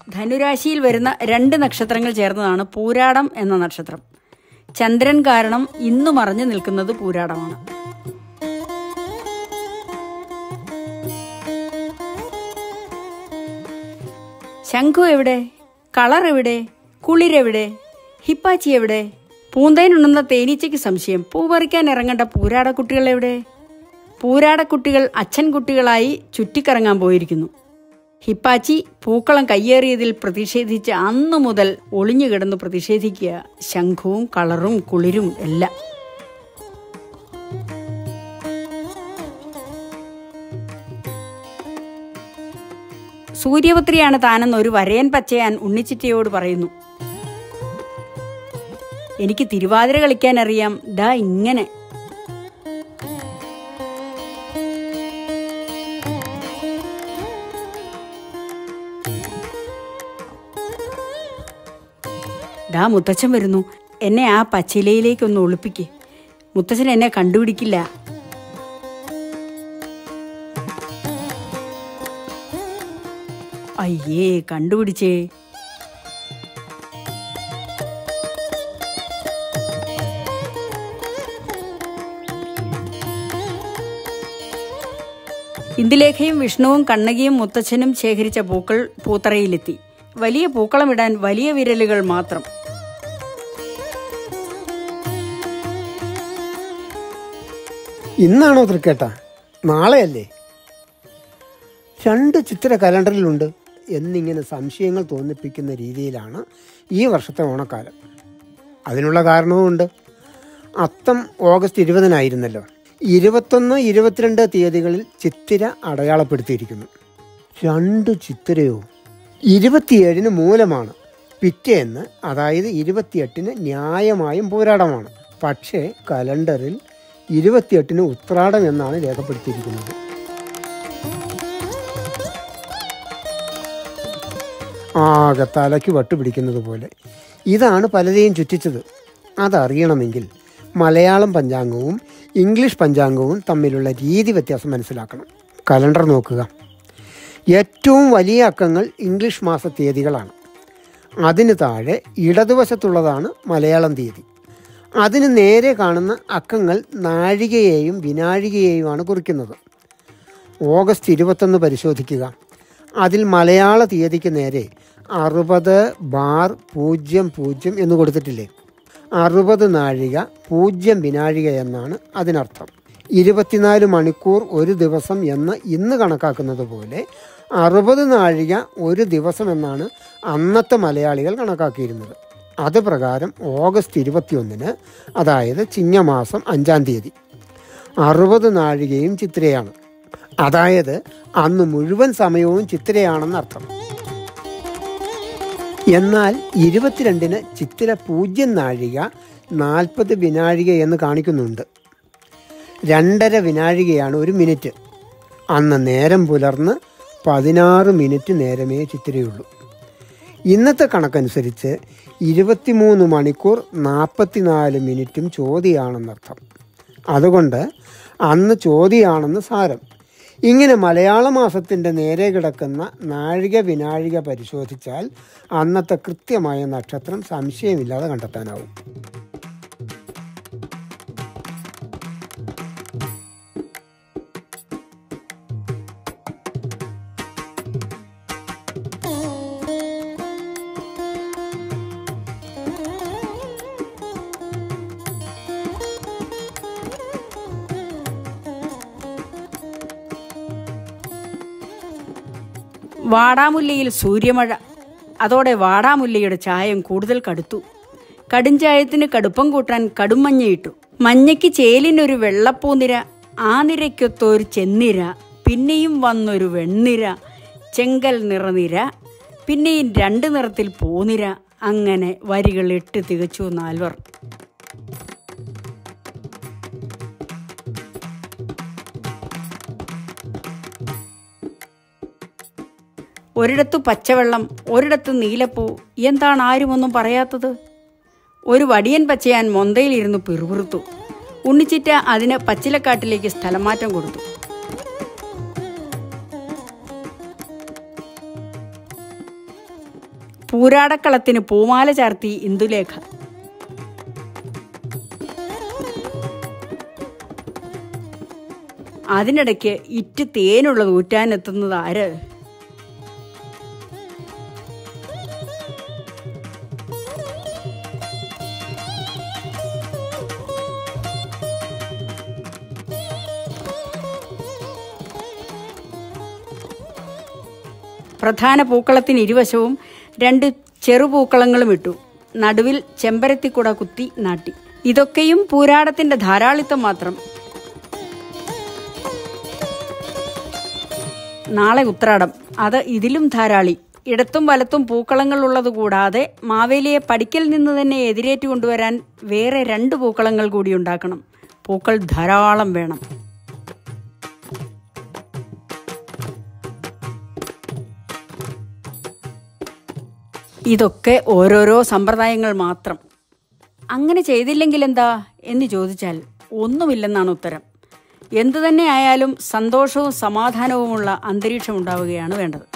ധനുരാശിയിൽ വരുന്ന രണ്ട് നക്ഷത്രങ്ങൾ ചേർന്നതാണ് പൂരാടം എന്ന നക്ഷത്രം ചന്ദ്രൻ കാരണം ഇന്നു മറഞ്ഞു നിൽക്കുന്നത് പൂരാടമാണ് ശംഖു എവിടെ കളർ എവിടെ കുളിരെവിടെ ഹിപ്പാച്ചി എവിടെ പൂന്തേനുണ്ടെന്ന തേനീച്ചയ്ക്ക് സംശയം പൂ പറിക്കാൻ ഇറങ്ങേണ്ട പൂരാടക്കുട്ടികൾ എവിടെ പൂരാടക്കുട്ടികൾ അച്ഛൻ കുട്ടികളായി ചുറ്റിക്കറങ്ങാൻ പോയിരിക്കുന്നു ഹിപ്പാച്ചി പൂക്കളം കയ്യേറിയതിൽ പ്രതിഷേധിച്ച് അന്നു മുതൽ ഒളിഞ്ഞുകിടന്ന് പ്രതിഷേധിക്കുക ശംഖുവും കളറും കുളിരും എല്ലാം സൂര്യപുത്രിയാണ് താനെന്ന് ഒരു വരയൻ പച്ചയാൻ ഉണ്ണിച്ചിറ്റയോട് പറയുന്നു എനിക്ക് തിരുവാതിര കളിക്കാൻ അറിയാം ദാ ഇങ്ങനെ ദാ മുത്തച്ഛൻ വരുന്നു എന്നെ ആ പച്ചിലയിലേക്കൊന്ന് ഒളിപ്പിക്ക് മുത്തച്ഛൻ എന്നെ കണ്ടുപിടിക്കില്ല അയ്യേ കണ്ടുപിടിച്ചേ ഇന്ദുലേഖയും വിഷ്ണുവും കണ്ണകിയും മുത്തച്ഛനും ശേഖരിച്ച പൂക്കൾ പൂത്തറയിലെത്തി വലിയ പൂക്കളമിടാൻ വലിയ വിരലുകൾ മാത്രം ഇന്നാണോ തൃക്കേട്ട നാളെയല്ലേ രണ്ട് ചിത്ര കലണ്ടറിലുണ്ട് എന്നിങ്ങനെ സംശയങ്ങൾ തോന്നിപ്പിക്കുന്ന രീതിയിലാണ് ഈ വർഷത്തെ ഓണക്കാലം അതിനുള്ള കാരണവുമുണ്ട് അത്തം ഓഗസ്റ്റ് ഇരുപതിനായിരുന്നല്ലോ ഇരുപത്തൊന്ന് ഇരുപത്തിരണ്ട് തീയതികളിൽ ചിത്തിര അടയാളപ്പെടുത്തിയിരിക്കുന്നു രണ്ട് ചിത്തിരയോ ഇരുപത്തിയേഴിന് മൂലമാണ് പിറ്റേന്ന് അതായത് ഇരുപത്തിയെട്ടിന് ന്യായമായും പോരാടമാണ് പക്ഷേ കലണ്ടറിൽ ഇരുപത്തിയെട്ടിന് ഉത്രാടം എന്നാണ് രേഖപ്പെടുത്തിയിരിക്കുന്നത് ആകെ തലയ്ക്ക് വട്ടുപിടിക്കുന്നത് പോലെ ഇതാണ് പലരെയും ചുറ്റിച്ചത് അതറിയണമെങ്കിൽ മലയാളം പഞ്ചാംഗവും ഇംഗ്ലീഷ് പഞ്ചാംഗവും തമ്മിലുള്ള രീതി വ്യത്യാസം മനസ്സിലാക്കണം കലണ്ടർ നോക്കുക ഏറ്റവും വലിയ അക്കങ്ങൾ ഇംഗ്ലീഷ് മാസ തീയതികളാണ് അതിന് താഴെ ഇടതുവശത്തുള്ളതാണ് മലയാളം തീയതി അതിന് നേരെ കാണുന്ന അക്കങ്ങൾ നാഴികയെയും വിനാഴികയെയുമാണ് കുറിക്കുന്നത് ഓഗസ്റ്റ് ഇരുപത്തൊന്ന് പരിശോധിക്കുക അതിൽ മലയാള തീയതിക്ക് നേരെ അറുപത് ബാർ പൂജ്യം പൂജ്യം എന്ന് കൊടുത്തിട്ടില്ലേ അറുപത് നാഴിക പൂജ്യം വിനാഴിക എന്നാണ് അതിനർത്ഥം ഇരുപത്തിനാല് മണിക്കൂർ ഒരു ദിവസം എന്ന് ഇന്ന് കണക്കാക്കുന്നത് പോലെ അറുപത് നാഴിക ഒരു ദിവസം എന്നാണ് അന്നത്തെ മലയാളികൾ കണക്കാക്കിയിരുന്നത് അത് പ്രകാരം ഓഗസ്റ്റ് ഇരുപത്തിയൊന്നിന് അതായത് ചിങ്ങമാസം അഞ്ചാം തീയതി അറുപത് നാഴികയും ചിത്രയാണ് അതായത് അന്ന് മുഴുവൻ സമയവും ചിത്രയാണെന്നർത്ഥം എന്നാൽ ഇരുപത്തിരണ്ടിന് ചിത്തിര പൂജ്യം നാഴിക നാൽപ്പത് വിനാഴിക എന്ന് കാണിക്കുന്നുണ്ട് രണ്ടര വിനാഴികയാണ് ഒരു മിനിറ്റ് അന്ന് നേരം പുലർന്ന് പതിനാറ് മിനിറ്റ് നേരമേ ചിത്തിരയുള്ളൂ ഇന്നത്തെ കണക്കനുസരിച്ച് ഇരുപത്തിമൂന്ന് മണിക്കൂർ നാൽപ്പത്തിനാല് മിനിറ്റും ചോദ്യമാണെന്നർത്ഥം അതുകൊണ്ട് അന്ന് ചോദ്യമാണെന്ന് സാരം ഇങ്ങനെ മലയാള മാസത്തിൻ്റെ നേരെ കിടക്കുന്ന നാഴിക വിനാഴിക പരിശോധിച്ചാൽ അന്നത്തെ കൃത്യമായ നക്ഷത്രം സംശയമില്ലാതെ കണ്ടെത്താനാവും വാടാമുല്ലയിൽ സൂര്യമഴ അതോടെ വാടാമുല്ലയുടെ ചായം കൂടുതൽ കടുത്തു കടുംചായത്തിന് കടുപ്പം കൂട്ടാൻ കടുംമഞ്ഞയിട്ടു മഞ്ഞയ്ക്ക് ചേലിനൊരു വെള്ളപ്പൂനിര ആ നിരയ്ക്കൊത്തൊരു ചെന്നിര പിന്നെയും വന്നൊരു വെണ്ണിര ചെങ്കൽ നിറനിര പിന്നെയും രണ്ട് നിറത്തിൽ പൂനിര അങ്ങനെ വരികൾ എട്ട് തികച്ചു നാൽവർ ഒരിടത്തു പച്ചവെള്ളം ഒരിടത്ത് നീലപ്പൂ എന്താണ് ആരുമൊന്നും പറയാത്തത് ഒരു വടിയൻ പച്ചയാൻ മൊന്തയിലിരുന്ന് പിറുപിറുത്തു ഉണ്ണിച്ചിറ്റ അതിന് പച്ചിലക്കാട്ടിലേക്ക് സ്ഥലമാറ്റം കൊടുത്തു പൂരാടക്കളത്തിന് പൂമാല ചാർത്തി ഇന്ദുലേഖ അതിനിടയ്ക്ക് ഇറ്റ് തേനുള്ളത് ഊറ്റാനെത്തുന്നത് ആര് പ്രധാന പൂക്കളത്തിന് ഇരുവശവും രണ്ട് ചെറുപൂക്കളങ്ങളും ഇട്ടു നടുവിൽ ചെമ്പരത്തിക്കുട കുത്തി നാട്ടി ഇതൊക്കെയും പൂരാടത്തിന്റെ ധാരാളിത്തം മാത്രം നാളെ ഉത്രാടം അത് ഇതിലും ധാരാളി ഇടത്തും വലത്തും പൂക്കളങ്ങൾ ഉള്ളത് കൂടാതെ മാവേലിയെ പടിക്കൽ നിന്ന് തന്നെ എതിരേറ്റു കൊണ്ടുവരാൻ വേറെ രണ്ട് പൂക്കളങ്ങൾ കൂടി ഉണ്ടാക്കണം പൂക്കൾ ധാരാളം വേണം ഇതൊക്കെ ഓരോരോ സമ്പ്രദായങ്ങൾ മാത്രം അങ്ങനെ ചെയ്തില്ലെങ്കിൽ എന്താ എന്ന് ചോദിച്ചാൽ ഒന്നുമില്ലെന്നാണ് ഉത്തരം എന്തു തന്നെ ആയാലും സന്തോഷവും സമാധാനവുമുള്ള അന്തരീക്ഷം ഉണ്ടാവുകയാണ് വേണ്ടത്